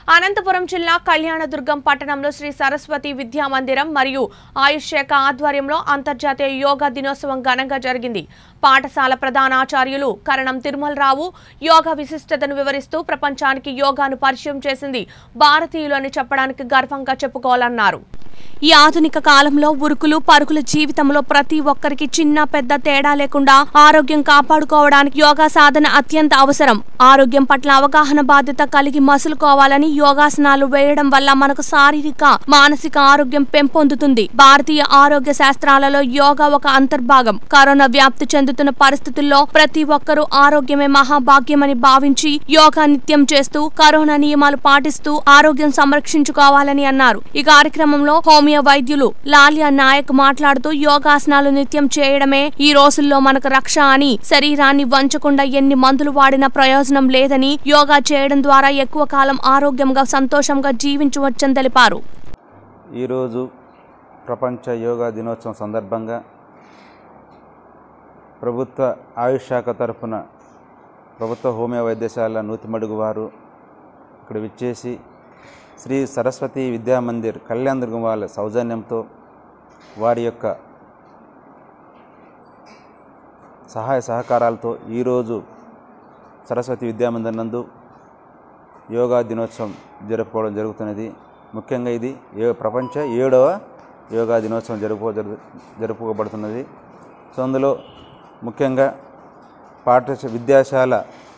అనంతపురం జిల్లా కళ్యాణదుర్గం పట్టణంలో శ్రీ సరస్వతి విద్యా మందిరం మరియు ఆయుష్ శాఖ ఆధ్వర్యంలో అంతర్జాతీయ యోగా దినోత్సవం ఘనంగా జరిగింది పాఠశాల ప్రధానాచార్యులు కరణం తిరుమలరావు యోగా విశిష్టతను వివరిస్తూ ప్రపంచానికి యోగాను పరిచయం చేసింది భారతీయులు అని చెప్పడానికి గర్వంగా చెప్పుకోవాలన్నారు ఈ ఆధునిక కాలంలో ఉరుకులు పరుగుల జీవితంలో ప్రతి ఒక్కరికి చిన్న పెద్ద తేడా లేకుండా ఆరోగ్యం కాపాడుకోవడానికి యోగా సాధన అత్యంత అవసరం ఆరోగ్యం పట్ల అవగాహన బాధ్యత కలిగి మసులుకోవాలని యోగాసనాలు వేయడం వల్ల మనకు శారీరక మానసిక ఆరోగ్యం పెంపొందుతుంది భారతీయ ఆరోగ్య శాస్త్రాలలో యోగా ఒక అంతర్భాగం కరోనా వ్యాప్తి చెందుతున్న పరిస్థితుల్లో ప్రతి ఒక్కరూ ఆరోగ్యమే మహాభాగ్యమని భావించి యోగా నిత్యం చేస్తూ కరోనా నియమాలు పాటిస్తూ ఆరోగ్యం సంరక్షించుకోవాలని అన్నారు ఈ కార్యక్రమంలో హోమియో వైద్యులు లాలియా నాయక్ మాట్లాడుతూ యోగాసనాలు నిత్యం చేయడమే ఈ రోజుల్లో మనకు రక్ష అని శరీరాన్ని వంచకుండా ఎన్ని మందులు వాడినా ప్రయోజనం లేదని యోగా చేయడం ద్వారా ఎక్కువ కాలం ఆరోగ్యంగా సంతోషంగా జీవించవచ్చని తెలిపారు ఈరోజు ప్రపంచ యోగా దినోత్సవం సందర్భంగా ప్రభుత్వ ఆయుష్ శాఖ తరఫున ప్రభుత్వ హోమియో వైద్యశాల నూతిమడుగు వారు ఇక్కడ విచ్చేసి శ్రీ సరస్వతి విద్యా మందిర్ కళ్యాణదుర్గం వాళ్ళ సౌజన్యంతో వారి యొక్క సహాయ సహకారాలతో ఈరోజు సరస్వతి విద్యామందిర్ నందు యోగా దినోత్సవం జరుపుకోవడం జరుగుతున్నది ముఖ్యంగా ఇది ఏ ప్రపంచ ఏడవ యోగా దినోత్సవం జరుపు జరు జరుపుకోబడుతున్నది సో అందులో ముఖ్యంగా పాఠశ విద్యాశాల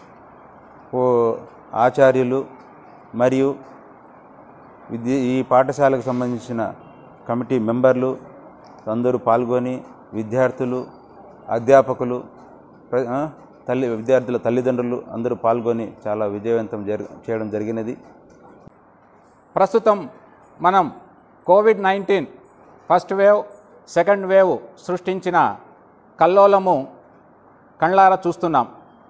ఓ ఆచార్యులు మరియు విద్య ఈ పాఠశాలకు సంబంధించిన కమిటీ మెంబర్లు అందరూ పాల్గొని విద్యార్థులు అధ్యాపకులు ప్ర- ఆ, తల్లి విద్యార్థుల తల్లిదండ్రులు అందరూ పాల్గొని చాలా విజయవంతం జరి చేయడం జరిగినది ప్రస్తుతం మనం Covid nineteen first wave second wave సృష్టించిన కల్లోలము కళ్ళారా చూస్తున్నాం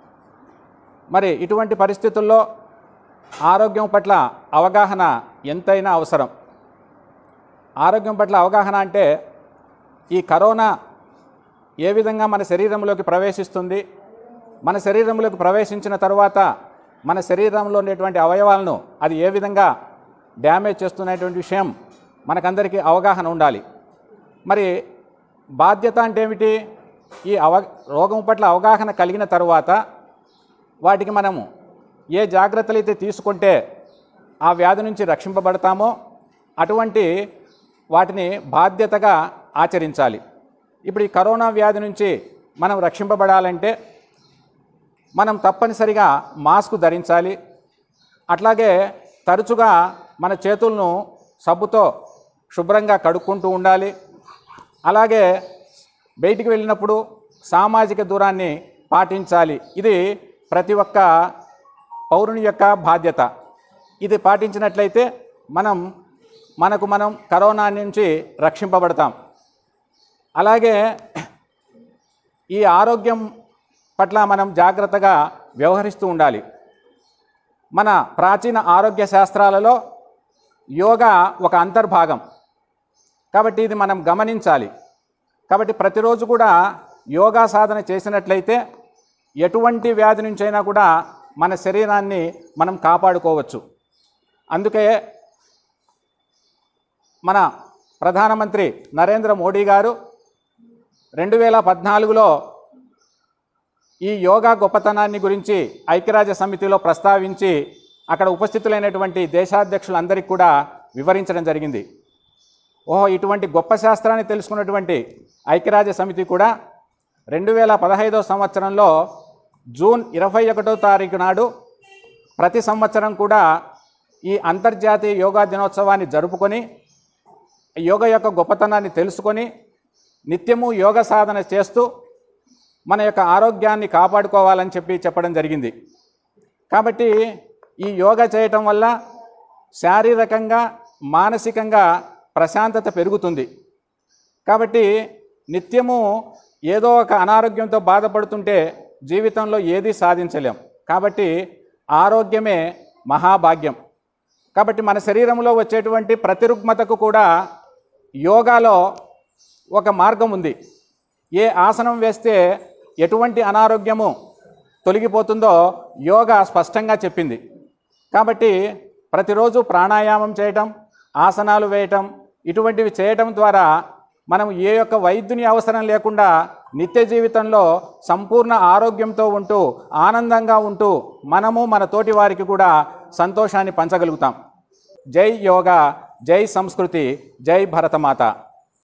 మరి ఇటువంటి పరిస్థితుల్లో ఆరోగ్యం పట్ల అవగాహన ఎంతైనా అవసరం ఆరోగ్యం పట్ల అవగాహన అంటే ఈ కరోనా ఏ విధంగా మన శరీరంలోకి ప్రవేశిస్తుంది మన శరీరంలోకి ప్రవేశించిన తరువాత మన శరీరంలో ఉండేటువంటి అవయవాలను అది ఏ విధంగా డ్యామేజ్ చేస్తున్నటువంటి విషయం మనకందరికీ అవగాహన ఉండాలి మరి బాధ్యత అంటే ఏమిటి ఈ అవ రోగం పట్ల అవగాహన కలిగిన తరువాత వాటికి మనము ఏ జాగ్రత్తలు అయితే తీసుకుంటే ఆ వ్యాధి నుంచి రక్షింపబడతామో అటువంటి వాటిని బాధ్యతగా ఆచరించాలి ఇప్పుడు ఈ కరోనా వ్యాధి నుంచి మనం రక్షింపబడాలంటే మనం తప్పనిసరిగా మాస్క్ ధరించాలి అట్లాగే తరచుగా మన చేతులను సబ్బుతో శుభ్రంగా కడుక్కుంటూ ఉండాలి అలాగే బయటికి వెళ్ళినప్పుడు సామాజిక దూరాన్ని పాటించాలి ఇది ప్రతి ఒక్క పౌరుని యొక్క బాధ్యత ఇది పాటించినట్లయితే మనం మనకు మనం కరోనా నుంచి రక్షింపబడతాం అలాగే ఈ ఆరోగ్యం పట్ల మనం జాగ్రత్తగా వ్యవహరిస్తూ ఉండాలి మన ప్రాచీన ఆరోగ్య శాస్త్రాలలో యోగా ఒక అంతర్భాగం కాబట్టి ఇది మనం గమనించాలి కాబట్టి ప్రతిరోజు కూడా యోగా సాధన చేసినట్లయితే ఎటువంటి వ్యాధి నుంచైనా కూడా మన శరీరాన్ని మనం కాపాడుకోవచ్చు అందుకే మన ప్రధానమంత్రి నరేంద్ర మోడీ గారు రెండు వేల పద్నాలుగులో ఈ యోగా గొప్పతనాన్ని గురించి ఐక్యరాజ్య సమితిలో ప్రస్తావించి అక్కడ ఉపస్థితులైనటువంటి దేశాధ్యక్షులందరికీ కూడా వివరించడం జరిగింది ఓహో ఇటువంటి గొప్ప శాస్త్రాన్ని తెలుసుకున్నటువంటి ఐక్యరాజ్య సమితి కూడా రెండు వేల పదహైదో సంవత్సరంలో జూన్ ఇరవై ఒకటో తారీఖు నాడు ప్రతి సంవత్సరం కూడా ఈ అంతర్జాతీయ యోగా దినోత్సవాన్ని జరుపుకొని యోగ యొక్క గొప్పతనాన్ని తెలుసుకొని నిత్యము యోగ సాధన చేస్తూ మన యొక్క ఆరోగ్యాన్ని కాపాడుకోవాలని చెప్పి చెప్పడం జరిగింది కాబట్టి ఈ యోగా చేయటం వల్ల శారీరకంగా మానసికంగా ప్రశాంతత పెరుగుతుంది కాబట్టి నిత్యము ఏదో ఒక అనారోగ్యంతో బాధపడుతుంటే జీవితంలో ఏది సాధించలేం కాబట్టి ఆరోగ్యమే మహాభాగ్యం కాబట్టి మన శరీరంలో వచ్చేటువంటి ప్రతి రుగ్మతకు కూడా యోగాలో ఒక మార్గం ఉంది ఏ ఆసనం వేస్తే ఎటువంటి అనారోగ్యము తొలగిపోతుందో యోగా స్పష్టంగా చెప్పింది కాబట్టి ప్రతిరోజు ప్రాణాయామం చేయటం ఆసనాలు వేయటం ఇటువంటివి చేయటం ద్వారా మనం ఏ యొక్క వైద్యుని అవసరం లేకుండా నిత్య జీవితంలో సంపూర్ణ ఆరోగ్యంతో ఉంటూ ఆనందంగా ఉంటూ మనము మన తోటి వారికి కూడా సంతోషాన్ని పంచగలుగుతాం జై యోగా జై సంస్కృతి జై భరతమాత